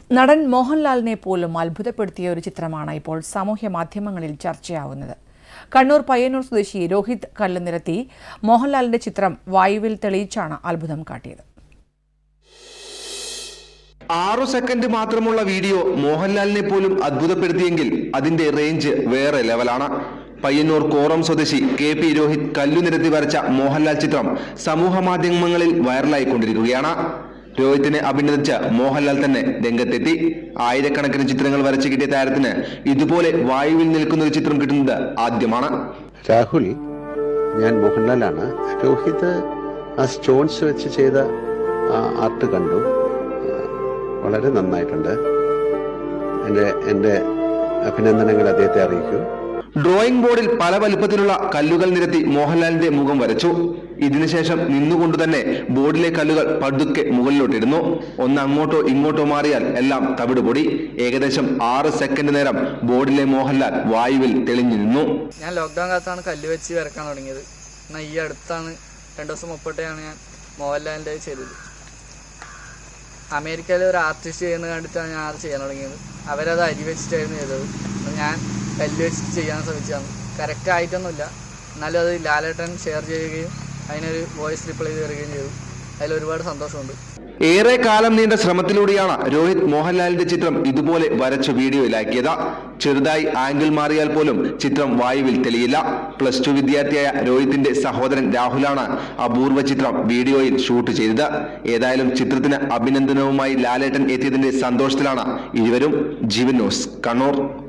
നടൻ മോഹൻലാലിനെ പോലും അത്ഭുതപ്പെടുത്തിയ ഒരു ചിത്രമാണ് ഇപ്പോൾ സാമൂഹ്യ മാധ്യമങ്ങളിൽ ചർച്ചയാവുന്നത് കണ്ണൂർ പയ്യന്നൂർ സ്വദേശി രോഹിത് കല്ലുനിരത്തി മോഹൻലാലിന്റെ ചിത്രം വായുവിൽ തെളിയിച്ചാണ് അത്ഭുതം കാട്ടിയത് ആറു സെക്കൻഡ് മാത്രമുള്ള വീഡിയോ മോഹൻലാലിനെ പോലും അത്ഭുതപ്പെടുത്തിയെങ്കിൽ അതിന്റെ റേഞ്ച് വേറെ ലെവലാണ് പയ്യന്നൂർ കോറം സ്വദേശി കെ പി രോഹിത് കല്ലുനിരത്തി വരച്ച മോഹൻലാൽ ചിത്രം സമൂഹ മാധ്യമങ്ങളിൽ വൈറലായിക്കൊണ്ടിരിക്കുകയാണ് രോഹിത്തിനെ അഭിനന്ദിച്ച മോഹൻലാൽ തന്നെ രംഗത്തെത്തി ആയിരക്കണക്കിന് ചിത്രങ്ങൾ വരച്ചു കിട്ടിയ താരത്തിന് ഇതുപോലെ വായുവിൽ നിൽക്കുന്ന ഒരു ചിത്രം കിട്ടുന്നത് ആദ്യമാണ് രാഹുൽ ഞാൻ മോഹൻലാലാണ് രോഹിത് ആ സ്റ്റോൺസ് വെച്ച് ചെയ്ത ആ ആർട്ട് കണ്ടു ആ, വളരെ നന്നായിട്ടുണ്ട് എൻ്റെ എൻ്റെ അഭിനന്ദനങ്ങൾ അദ്ദേഹത്തെ അറിയിക്കൂ ഡ്രോയിങ് ബോർഡിൽ പല വലുപ്പത്തിലുള്ള കല്ലുകൾ നിരത്തി മോഹൻലാലിന്റെ മുഖം വരച്ചു ഇതിനുശേഷം നിന്നുകൊണ്ട് തന്നെ ബോർഡിലെ കല്ലുകൾ പതുക്കെ മുകളിലോട്ടിരുന്നു ഒന്ന് അങ്ങോട്ടോ ഇങ്ങോട്ടോ മാറിയാൽ എല്ലാം തവിട് പൊടി ഏകദേശം ആറ് സെക്കൻഡ് നേരം ബോർഡിലെ മോഹൻലാൽ വായുവിൽ തെളിഞ്ഞു നിന്നു ഞാൻ ലോക്ക്ഡൗൺ കാലത്താണ് കല്ല് വെച്ച് വരക്കാൻ തുടങ്ങിയത് എന്നാൽ ഈ അടുത്താണ് രണ്ട് ദിവസം മുപ്പട്ടെയാണ് ഞാൻ മോഹൻലാലിൻ്റെ ചെയ്തത് അമേരിക്കയിലെ ഒരു ആർട്ടിസ്റ്റ് ചെയ്യുന്നത് കണ്ടിട്ടാണ് ഞാൻ അത് ചെയ്യാൻ തുടങ്ങിയത് അവരത് അരി വെച്ചിട്ടായിരുന്നു ചെയ്തത് അപ്പോൾ ഞാൻ കല്ല് വെച്ചിട്ട് ചെയ്യാൻ ശ്രമിച്ചതാണ് കറക്റ്റ് ആയിട്ടൊന്നുമില്ല എന്നാലും അത് ലാലേട്ടൻ ഷെയർ ചെയ്യുകയും അതിനൊരു വോയിസ് റിപ്ലൈ തരികയും ചെയ്തു അതിൽ ഒരുപാട് സന്തോഷമുണ്ട് ഏറെ കാലം നീണ്ട ശ്രമത്തിലൂടെയാണ് രോഹിത് മോഹൻലാലിന്റെ ചിത്രം ഇതുപോലെ വരച്ച വീഡിയോയിലാക്കിയത് ചെറുതായി ആംഗിൾ മാറിയാൽ പോലും ചിത്രം വായുവിൽ തെളിയില്ല പ്ലസ് ടു വിദ്യാർത്ഥിയായ രോഹിത്തിന്റെ സഹോദരൻ രാഹുലാണ് അപൂർവ ചിത്രം വീഡിയോയിൽ ഷൂട്ട് ചെയ്തത് ഏതായാലും ചിത്രത്തിന് അഭിനന്ദനവുമായി ലാലേട്ടൻ എത്തിയതിന്റെ സന്തോഷത്തിലാണ് ഇരുവരും ജീവൻ ന്യൂസ് കണ്ണൂർ